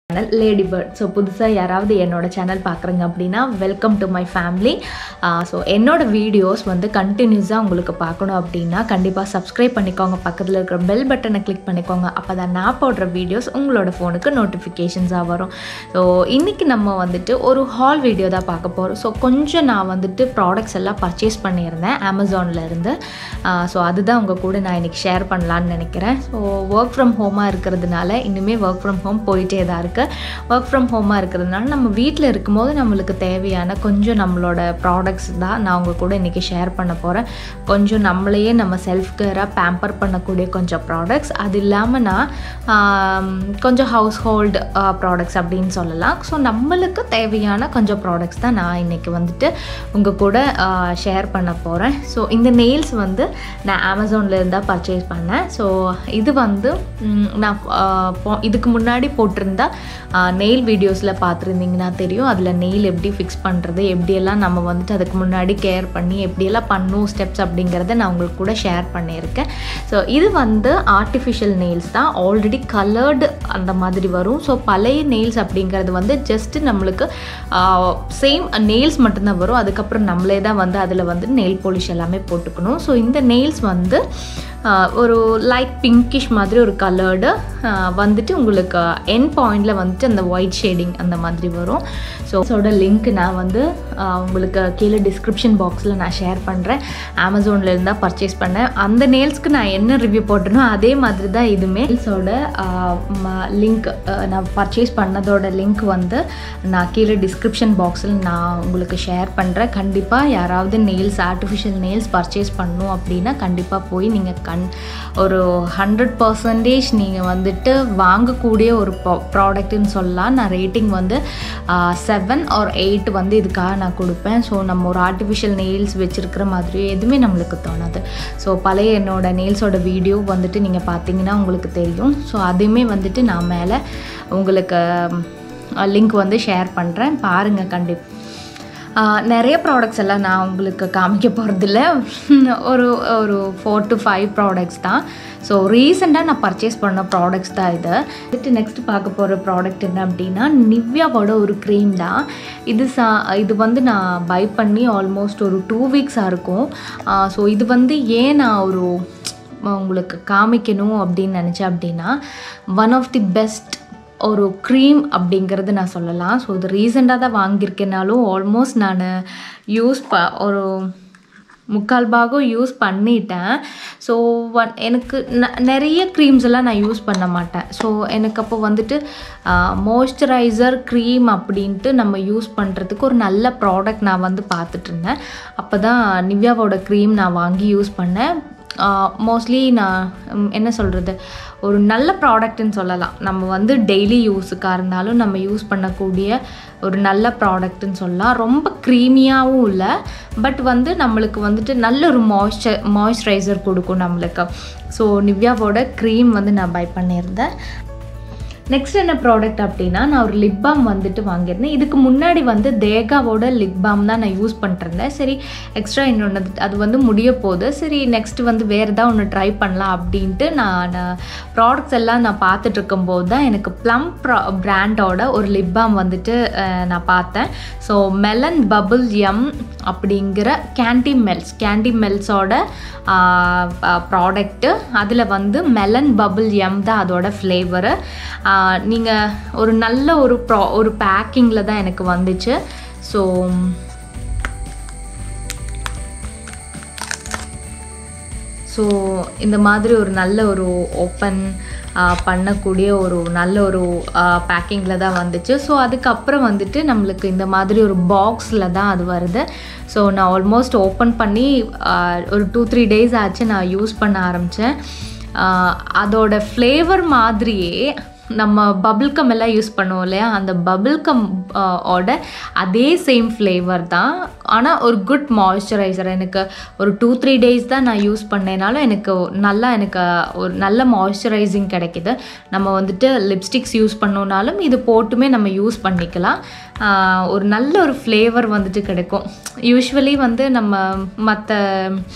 channel lady bird so புதுசாக யாராவது என்னோட சேனல் பார்க்குறீங்க அப்படின்னா welcome to my family so என்னோட வீடியோஸ் வந்து கண்டினியூஸாக உங்களுக்கு பார்க்கணும் அப்படின்னா கண்டிப்பாக சப்ஸ்கிரைப் பண்ணிக்கோங்க பக்கத்தில் இருக்கிற பெல் பட்டனை கிளிக் பண்ணிக்கோங்க அப்போ தான் நான் போடுற வீடியோஸ் உங்களோட ஃபோனுக்கு நோட்டிஃபிகேஷன்ஸாக வரும் ஸோ இன்றைக்கி நம்ம வந்துட்டு ஒரு ஹால் வீடியோ தான் பார்க்க போகிறோம் ஸோ கொஞ்சம் நான் வந்துட்டு ப்ராடக்ட்ஸ் எல்லாம் பர்ச்சேஸ் பண்ணியிருந்தேன் அமேசானில் இருந்து ஸோ அதுதான் உங்கள் கூட நான் இன்றைக்கி ஷேர் பண்ணலான்னு நினைக்கிறேன் ஸோ ஒர்க் ஃப்ரம் ஹோமாக இருக்கிறதுனால இனிமேல் ஒர்க் ஃப்ரம் ஹோம் போயிட்டே தான் இருக்குது ஒர்க் ஃப்ரம் ஹோமாக இருக்கிறதுனால நம்ம வீட்டில் இருக்கும்போது நம்மளுக்கு தேவையான கொஞ்சம் நம்மளோட ப்ராடக்ட்ஸ் தான் நான் உங்கள் கூட இன்றைக்கி ஷேர் பண்ண போகிறேன் கொஞ்சம் நம்மளையே நம்ம செல்ஃப் கேராக பேம்பர் பண்ணக்கூடிய கொஞ்சம் ப்ராடக்ட்ஸ் அது இல்லாமல் நான் ஆம், கொஞ்சம் ஹவுஸ் ஹோல்டு ப்ராடக்ட்ஸ் அப்படின்னு சொல்லலாம் ஸோ நம்மளுக்கு தேவையான கொஞ்சம் ப்ராடக்ட்ஸ் தான் நான் இன்றைக்கி வந்துட்டு உங்கள் கூட ஷேர் பண்ண போகிறேன் ஸோ இந்த நெயில்ஸ் வந்து நான் அமேசானில் இருந்தால் பர்ச்சேஸ் பண்ணேன் ஸோ இது வந்து ம், நான் ஆ, போ- இதுக்கு முன்னாடி போட்டிருந்தா நெயில் வீடியோஸில் பார்த்துருந்தீங்கன்னா தெரியும் அதில் நெயில் எப்படி ஃபிக்ஸ் பண்ணுறது எப்படியெல்லாம் நம்ம வந்துட்டு அதுக்கு முன்னாடி கேர் பண்ணி எப்படியெல்லாம் பண்ணும் ஸ்டெப்ஸ் அப்படிங்கிறத நான் உங்களுக்கு கூட ஷேர் பண்ணியிருக்கேன் ஸோ இது வந்து ஆர்டிஃபிஷியல் நெயில்ஸ் தான் ஆல்ரெடி கலர்டு அந்த மாதிரி வரும் ஸோ பழைய நெயில்ஸ் அப்படிங்கிறது வந்து ஜஸ்ட்டு நம்மளுக்கு சேம் நெயில்ஸ் மட்டும்தான் வரும் அதுக்கப்புறம் நம்மளே தான் வந்து அதில் வந்து நெயில் பாலிஷ் எல்லாமே போட்டுக்கணும் ஸோ இந்த நெயில்ஸ் வந்து ஆஹ், ஒரு லைட் பிங்கிஷ் மாதிரி ஒரு கலர்டு வந்துட்டு உங்களுக்கு என் பாயிண்டில் வந்துட்டு அந்த ஒயிட் ஷேடிங் அந்த மாதிரி வரும் ஸோ இதோட லிங்க் நான் வந்து ஆஹ், உங்களுக்கு கீழே டிஸ்கிரிப்ஷன் பாக்ஸில் நான் ஷேர் பண்ணுறேன் அமேசானில் இருந்தால் பர்ச்சேஸ் பண்ணேன் அந்த நெயில்ஸ்க்கு நான் என்ன ரிவ்யூ போட்டேனோ அதே மாதிரி தான் இதுமே நெயில்ஸோட லிங்க் நான் பர்ச்சேஸ் பண்ணதோட லிங்க் வந்து நான் கீழே டிஸ்கிரிப்ஷன் பாக்ஸில் நான் உங்களுக்கு ஷேர் பண்ணுறேன் கண்டிப்பாக யாராவது நெயில்ஸ் ஆர்டிஃபிஷியல் நெயில்ஸ் பர்ச்சேஸ் பண்ணணும் அப்படின்னா கண்டிப்பாக போய் நீங்கள் கண் ஒரு ஹண்ட்ரட் பர்சன்டேஜ் நீங்கள் வந்துட்டு வாங்கக்கூடிய ஒரு ப்ராடக்ட்டுன்னு சொல்லலாம் நான் ரேட்டிங் வந்து செவன் ஆர் எயிட் வந்து இதுக்காக நான் கொடுப்பேன் ஸோ நம்ம ஒரு ஆர்டிஃபிஷியல் நெயில்ஸ் வச்சுருக்கிற மாதிரி எதுவுமே நம்மளுக்கு தோணாது ஸோ பழைய என்னோட நெயில்ஸோட வீடியோ வந்துட்டு நீங்கள் பார்த்தீங்கன்னா உங்களுக்கு தெரியும் ஸோ அதையுமே வந்துட்டு நான் மேலே உங்களுக்கு லிங்க் வந்து ஷேர் பண்ணுறேன் பாருங்கள் கண்டிப்பாக ஆஹ் நிறைய ப்ராடக்ட்ஸ் எல்லாம் நான் உங்களுக்கு காமிக்க போகிறதில்ல ஒரு ஒரு ஃபோர் டு ஃபைவ் ப்ராடக்ட்ஸ் தான் ஸோ ரீசெண்டாக நான் பர்ச்சேஸ் பண்ண ப்ராடக்ட்ஸ் தான் இது அடுத்து நெக்ஸ்ட் பார்க்க போகிற ப்ராடக்ட் என்ன அப்படின்னா நிவ்யாவோட ஒரு க்ரீம் தான் இது சா இது வந்து நான் பை பண்ணி ஆல்மோஸ்ட் ஒரு டூ வீக்ஸாக இருக்கும் ஸோ இது வந்து ஏன் நான் ஒரு உங்களுக்கு காமிக்கணும் அப்படின்னு நினச்சேன் அப்படின்னா ஒன் ஆஃப் தி பெஸ்ட் ஒரு க்ரீம் அப்படிங்கிறது நான் சொல்லலாம் ஸோ இது ரீசெண்டாக தான் வாங்கியிருக்கேனாலும் ஆல்மோஸ்ட் நான் யூஸ் ப ஒரு முக்கால் பாகம் யூஸ் பண்ணிட்டேன் ஸோ ஒன் எனக்கு ந- நிறைய க்ரீம்ஸ் எல்லாம் நான் யூஸ் பண்ண மாட்டேன் ஸோ எனக்கு அப்போ வந்துட்டு மாய்ஸ்சரைசர் க்ரீம் அப்படின்ட்டு நம்ம யூஸ் பண்ணுறதுக்கு ஒரு நல்ல ப்ராடக்ட் நான் வந்து பார்த்துட்டு இருந்தேன் அப்போ தான் நிவ்யாவோட க்ரீம் நான் வாங்கி யூஸ் பண்ணேன் மோஸ்ட்லி நான் ம், என்ன சொல்கிறது ஒரு நல்ல ப்ராடக்ட்னு சொல்லலாம் நம்ம வந்து டெய்லி யூஸுக்காக இருந்தாலும் நம்ம யூஸ் பண்ணக்கூடிய ஒரு நல்ல ப்ராடக்ட்னு சொல்லலாம் ரொம்ப க்ரீமியாகவும் இல்லை பட் வந்து நம்மளுக்கு வந்துட்டு நல்ல ஒரு மாய்ஸ்சர் மாய்ஸ்சரைசர் கொடுக்கும் நம்மளுக்கு ஸோ நிவ்யாவோட க்ரீம் வந்து நான் பை பண்ணியிருந்தேன் நெக்ஸ்ட் என்ன ப்ராடக்ட் அப்படின்னா நான் ஒரு லிப் பாம் வந்துட்டு வாங்கியிருந்தேன் இதுக்கு முன்னாடி வந்து தேகாவோட லிப் பாம் தான் நான் யூஸ் பண்ணிருந்தேன் சரி எக்ஸ்ட்ரா இன்னொன்று அது வந்து முடிய போகுது சரி நெக்ஸ்ட் வந்து வேறு ஏதாவது ஒன்று ட்ரை பண்ணலாம் அப்படின்ட்டு நான் ப்ராடக்ட்ஸ் எல்லாம் நான் பார்த்துட்டு இருக்கும்போது தான் எனக்கு ப்ளம் பிராண்டோட ஒரு லிப் பாம் வந்துட்டு அஹ், நான் பார்த்தேன் ஸோ மெலன் பபுள் எம் அப்படிங்கிற கேண்டி மெல்ஸ் கேண்டி மெல்ஸோட ப்ராடக்ட்டு அதில் வந்து மெலன் பபுள் எம் தான் அதோட ஃப்ளேவரு நீங்கள் ஒரு நல்ல ஒரு ப்ரா ஒரு பேக்கிங்கில் தான் எனக்கு வந்துச்சு ஸோ ஸோ இந்த மாதிரி ஒரு நல்ல ஒரு ஓப்பன் பண்ணக்கூடிய ஒரு நல்ல ஒரு பேக்கிங்கில் தான் வந்துச்சு ஸோ அதுக்கப்புறம் வந்துட்டு நம்மளுக்கு இந்த மாதிரி ஒரு பாக்ஸில் தான் அது வருது ஸோ நான் ஆல்மோஸ்ட் ஓப்பன் பண்ணி ஆ, ஒரு டூ த்ரீ டேஸ் ஆச்சு நான் யூஸ் பண்ண ஆரம்பித்தேன் அதோட ஃப்ளேவர் மாதிரியே நம்ம பபிள்கம் எல்லாம் யூஸ் பண்ணுவோம் இல்லையா அந்த பபிள்கம் ஓட அதே சேம் ஃப்ளேவர் தான் ஆனால் ஒரு குட் மாய்ஸ்சரைசர் எனக்கு ஒரு டூ த்ரீ டேஸ் தான் நான் யூஸ் பண்ணேனாலும் எனக்கு நல்லா எனக்கு ஒரு நல்ல மாய்ஸ்சரைசிங் கிடைக்குது நம்ம வந்துட்டு லிப்ஸ்டிக்ஸ் யூஸ் பண்ணோனாலும் இது போட்டுமே நம்ம யூஸ் பண்ணிக்கலாம் ஆஹ் ஒரு நல்ல ஒரு ஃப்ளேவர் வந்துட்டு கிடைக்கும் யூஸ்வலி வந்து நம்ம மற்ற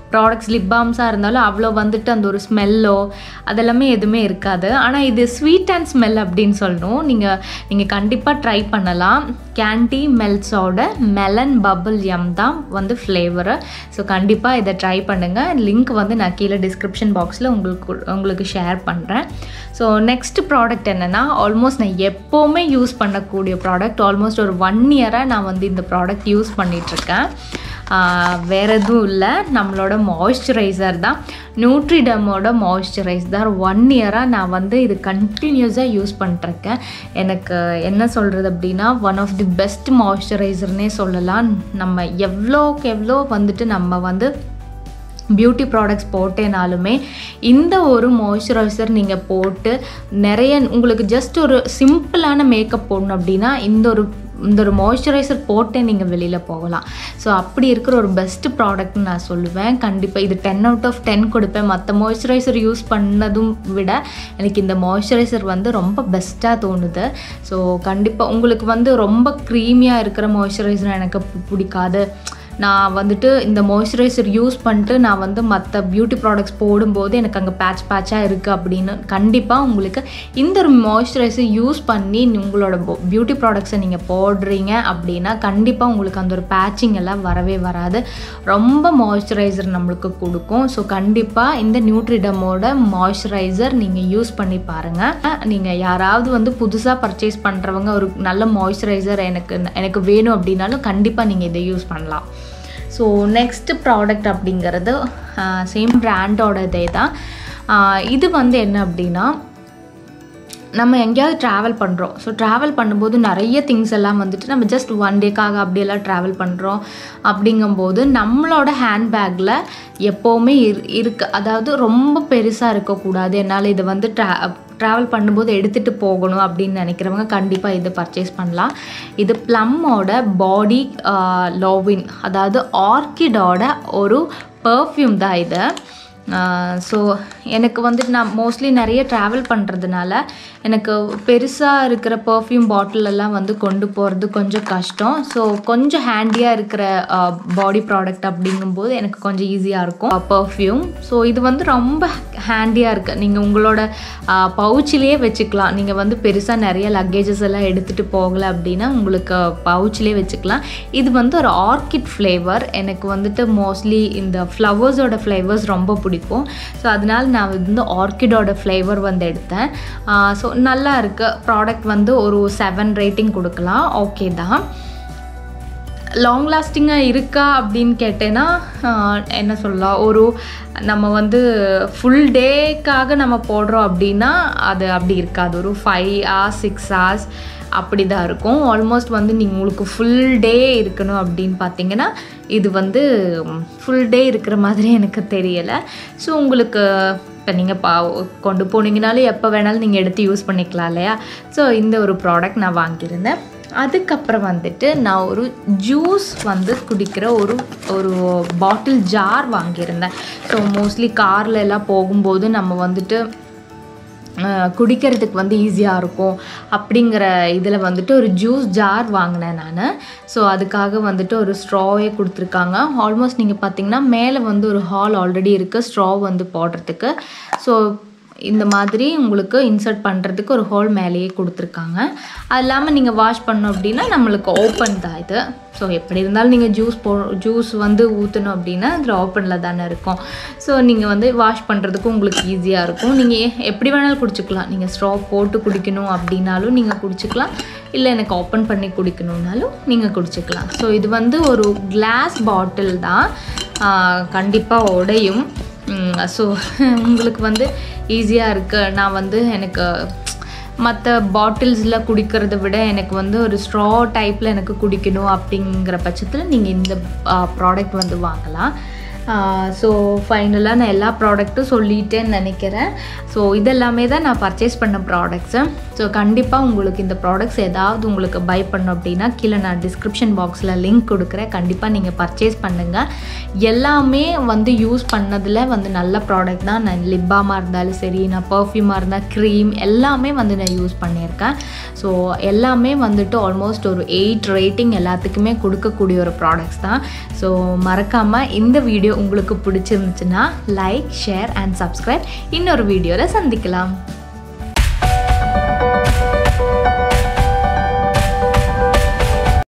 ப்ராடக்ட்ஸ் லிப் பாம்ஸாக இருந்தாலும் அவ்வளோ வந்துட்டு அந்த ஒரு ஸ்மெல்லோ அதெல்லாமே எதுவுமே இருக்காது ஆனால் இது ஸ்வீட் அண்ட் ஸ்மெல் அப்படின்னு சொல்லணும் நீங்கள் நீங்கள் கண்டிப்பாக ட்ரை பண்ணலாம் கேண்டி மெல்ஸோட மெலன் பபிள் எம் தான் வந்து ஃப்ளேவரு ஸோ கண்டிப்பாக இதை ட்ரை பண்ணுங்கள் லிங்க் வந்து நான் கீழே டிஸ்கிரிப்ஷன் பாக்ஸில் உங்களுக்கு உங்களுக்கு ஷேர் பண்ணுறேன் ஸோ நெக்ஸ்ட் ப்ராடக்ட் என்னென்னா ஆல்மோஸ்ட் நான் எப்போவுமே யூஸ் பண்ணக்கூடிய ப்ராடக்ட் ஆல்மோஸ்ட் ஒரு ஒன் இயராக நான் வந்து இந்த ப்ராடக்ட் யூஸ் பண்ணிகிட்ருக்கேன் வேறு எதுவும் இல்லை நம்மளோட மாய்ஸ்சரைசர் தான் நியூட்ரிடமோட மாய்ஸ்சரைசர் ஒன் இயராக நான் வந்து இது கண்டினியூஸாக யூஸ் பண்ணிட்டுருக்கேன் எனக்கு என்ன சொல்கிறது அப்படின்னா ஒன் ஆஃப் தி பெஸ்ட் மாய்ஸ்சரைசர்னே சொல்லலாம் நம்ம எவ்வளோக்கு எவ்வளோ வந்துட்டு நம்ம வந்து பியூட்டி ப்ராடக்ட்ஸ் போட்டேனாலுமே இந்த ஒரு மாய்ஸ்சரைசர் நீங்கள் போட்டு நிறைய உங்களுக்கு ஜஸ்ட் ஒரு சிம்பிளான மேக்கப் போடணும் அப்படின்னா இந்த ஒரு இந்த ஒரு மாய்ஸ்சரைசர் போட்டே நீங்கள் வெளியில் போகலாம் ஸோ அப்படி இருக்கிற ஒரு பெஸ்ட் ப்ராடக்ட்னு நான் சொல்லுவேன் கண்டிப்பாக இது டென் அவுட் ஆஃப் டென் கொடுப்பேன் மற்ற மாய்ஸ்சரைசர் யூஸ் பண்ணதும் விட எனக்கு இந்த மாய்ஸ்சரைசர் வந்து ரொம்ப பெஸ்ட்டாக தோணுது ஸோ கண்டிப்பாக உங்களுக்கு வந்து ரொம்ப க்ரீமியாக இருக்கிற மாய்ஸ்சரைசர் எனக்கு பிடிக்காது நான் வந்துட்டு இந்த மாய்ஸ்சரைசர் யூஸ் பண்ணிட்டு நான் வந்து மற்ற பியூட்டி ப்ராடக்ட்ஸ் போடும்போது எனக்கு அங்கே பேட்ச் பேட்சாக இருக்குது அப்படின்னு கண்டிப்பாக உங்களுக்கு இந்த ஒரு மாய்ஸ்சரைசர் யூஸ் பண்ணி உங்களோட பியூட்டி ப்ராடக்ட்ஸை நீங்கள் போடுறீங்க அப்படின்னா கண்டிப்பாக உங்களுக்கு அந்த ஒரு பேட்சிங் எல்லாம் வரவே வராது ரொம்ப மாய்ஸ்சரைசர் நம்மளுக்கு கொடுக்கும் ஸோ கண்டிப்பாக இந்த நியூட்ரிடமோட மாய்ஸ்சரைசர் நீங்கள் யூஸ் பண்ணி பாருங்கள் நீங்கள் யாராவது வந்து புதுசாக பர்ச்சேஸ் பண்ணுறவங்க ஒரு நல்ல மாய்ஸ்சரைசர் எனக்கு எனக்கு வேணும் அப்படின்னாலும் கண்டிப்பாக நீங்கள் இதை யூஸ் பண்ணலாம் ஸோ நெக்ஸ்ட் ப்ராடக்ட் அப்படிங்கிறது சேம் பிராண்டோட இதே தான் இது வந்து என்ன அப்படின்னா நம்ம எங்கேயாவது ட்ராவல் பண்ணுறோம் ஸோ ட்ராவல் பண்ணும்போது நிறைய திங்ஸ் எல்லாம் வந்துட்டு நம்ம ஜஸ்ட் ஒன் டேக்காக அப்படியெல்லாம் ட்ராவல் பண்ணுறோம் அப்படிங்கும்போது நம்மளோட ஹேண்ட்பேக்கில் எப்போவுமே இரு இருக்கு அதாவது ரொம்ப பெருசாக இருக்கக்கூடாது என்னால் இதை வந்து ட்ரா ட்ராவல் பண்ணும்போது எடுத்துகிட்டு போகணும் அப்படின்னு நினைக்கிறவங்க கண்டிப்பாக இது பர்ச்சேஸ் பண்ணலாம் இது ப்ளம்மோட பாடி லோவின் அதாவது ஆர்கிடோட ஒரு பர்ஃப்யூம் தான் இது ஸோ எனக்கு வந்துட்டு நான் மோஸ்ட்லி நிறைய ட்ராவல் பண்ணுறதுனால எனக்கு பெருசாக இருக்கிற பர்ஃப்யூம் பாட்டிலெல்லாம் வந்து கொண்டு போகிறது கொஞ்சம் கஷ்டம் ஸோ கொஞ்சம் ஹேண்டியாக இருக்கிற பாடி ப்ராடக்ட் அப்படிங்கும்போது எனக்கு கொஞ்சம் ஈஸியாக இருக்கும் பர்ஃப்யூம் ஸோ இது வந்து ரொம்ப ஹேண்டியாக இருக்குது நீங்கள் உங்களோட பவுச்சிலே வச்சுக்கலாம் நீங்கள் வந்து பெருசாக நிறைய லக்கேஜஸ் எல்லாம் எடுத்துகிட்டு போகலை அப்படின்னா உங்களுக்கு பவுச்சிலே வச்சுக்கலாம் இது வந்து ஒரு ஆர்கிட் ஃப்ளேவர் எனக்கு வந்துட்டு மோஸ்ட்லி இந்த ஃப்ளவர்ஸோட ஃப்ளேவர்ஸ் ரொம்ப பிடிக்கும் ஸோ அதனால் நான் வந்து ஆர்கிடோட ஃப்ளேவர் வந்து எடுத்தேன் ஸோ நல்லா இருக்குது ப்ராடக்ட் வந்து ஒரு செவன் ரேட்டிங் கொடுக்கலாம் ஓகே தான் லாங் லாஸ்டிங்காக இருக்கா அப்படின்னு கேட்டேன்னா என்ன சொல்லலாம் ஒரு நம்ம வந்து ஃபுல் டேக்காக நம்ம போடுறோம் அப்படின்னா அது அப்படி இருக்காது ஒரு ஃபைவ் ஹார்ஸ் சிக்ஸ் ஹார்ஸ் அப்படி தான் இருக்கும் ஆல்மோஸ்ட் வந்து நீங்கள் உங்களுக்கு ஃபுல் டே இருக்கணும் அப்படின்னு பார்த்தீங்கன்னா இது வந்து ஃபுல் டே இருக்கிற மாதிரி எனக்கு தெரியலை ஸோ உங்களுக்கு இப்போ நீங்கள் பா கொண்டு போனீங்கனாலும் எப்போ வேணாலும் நீங்கள் எடுத்து யூஸ் பண்ணிக்கலாம் இல்லையா ஸோ இந்த ஒரு ப்ராடக்ட் நான் வாங்கியிருந்தேன் அதுக்கப்புறம் வந்துட்டு நான் ஒரு ஜூஸ் வந்து குடிக்கிற ஒரு ஒரு பாட்டில் ஜார் வாங்கியிருந்தேன் ஸோ மோஸ்ட்லி காரில் எல்லாம் போகும்போது நம்ம வந்துட்டு குடிக்கிறதுக்கு வந்து ஈஸியாக இருக்கும் அப்படிங்கிற இதில் வந்துட்டு ஒரு ஜூஸ் ஜார் வாங்கினேன் நான் ஸோ அதுக்காக வந்துட்டு ஒரு ஸ்ட்ராவே கொடுத்துருக்காங்க ஆல்மோஸ்ட் நீங்கள் பார்த்தீங்கன்னா மேலே வந்து ஒரு ஹால் ஆல்ரெடி இருக்குது ஸ்ட்ரா வந்து போடுறதுக்கு ஸோ இந்த மாதிரி உங்களுக்கு இன்சர்ட் பண்ணுறதுக்கு ஒரு ஹோல் மேலேயே கொடுத்துருக்காங்க அது இல்லாமல் நீங்கள் வாஷ் பண்ணோம் அப்படின்னா நம்மளுக்கு ஓப்பன் தான் இது ஸோ எப்படி இருந்தாலும் நீங்கள் ஜூஸ் போ ஜூஸ் வந்து ஊற்றணும் அப்படின்னா அதில் ஓப்பனில் தானே இருக்கும் ஸோ நீங்கள் வந்து வாஷ் பண்ணுறதுக்கு உங்களுக்கு ஈஸியாக இருக்கும் நீங்கள் எப்படி வேணாலும் குடிச்சிக்கலாம் நீங்கள் ஸ்ட்ரா போட்டு குடிக்கணும் அப்படின்னாலும் நீங்கள் குடிச்சிக்கலாம் இல்லை எனக்கு ஓப்பன் பண்ணி குடிக்கணுன்னாலும் நீங்கள் குடிச்சிக்கலாம் ஸோ இது வந்து ஒரு கிளாஸ் பாட்டில் தான் கண்டிப்பாக உடையும் ஸோ உங்களுக்கு வந்து ஈஸியாக இருக்குது நான் வந்து எனக்கு மற்ற பாட்டில்ஸில் குடிக்கிறத விட எனக்கு வந்து ஒரு ஸ்ட்ரா டைப்பில் எனக்கு குடிக்கணும் அப்படிங்கிற பட்சத்தில் நீங்கள் இந்த ப்ராடக்ட் வந்து வாங்கலாம் ஸோ ஃபைனலாக நான் எல்லா ப்ராடக்ட்டும் சொல்லிட்டேன்னு நினைக்கிறேன் ஸோ இதெல்லாமே தான் நான் பர்ச்சேஸ் பண்ண ப்ராடக்ட்ஸு ஸோ கண்டிப்பாக உங்களுக்கு இந்த ப்ராடக்ட்ஸ் ஏதாவது உங்களுக்கு பை பண்ணோம் அப்படின்னா கீழே நான் டிஸ்கிரிப்ஷன் பாக்ஸில் லிங்க் கொடுக்குறேன் கண்டிப்பாக நீங்கள் பர்ச்சேஸ் பண்ணுங்கள் எல்லாமே வந்து யூஸ் பண்ணதில் வந்து நல்ல ப்ராடக்ட் தான் நான் லிப்பாமாக இருந்தாலும் சரி நான் பர்ஃப்யூமாக இருந்தால் க்ரீம் எல்லாமே வந்து நான் யூஸ் பண்ணியிருக்கேன் ஸோ எல்லாமே வந்துட்டு ஆல்மோஸ்ட் ஒரு எயிட் ரேட்டிங் எல்லாத்துக்குமே கொடுக்கக்கூடிய ஒரு ப்ராடக்ட்ஸ் தான் ஸோ மறக்காமல் இந்த வீடியோ உங்களுக்கு பிடிச்சிருந்துச்சுன்னா லைக் ஷேர் அண்ட் சப்ஸ்கிரைப் இன்னொரு வீடியோவில் சந்திக்கலாம்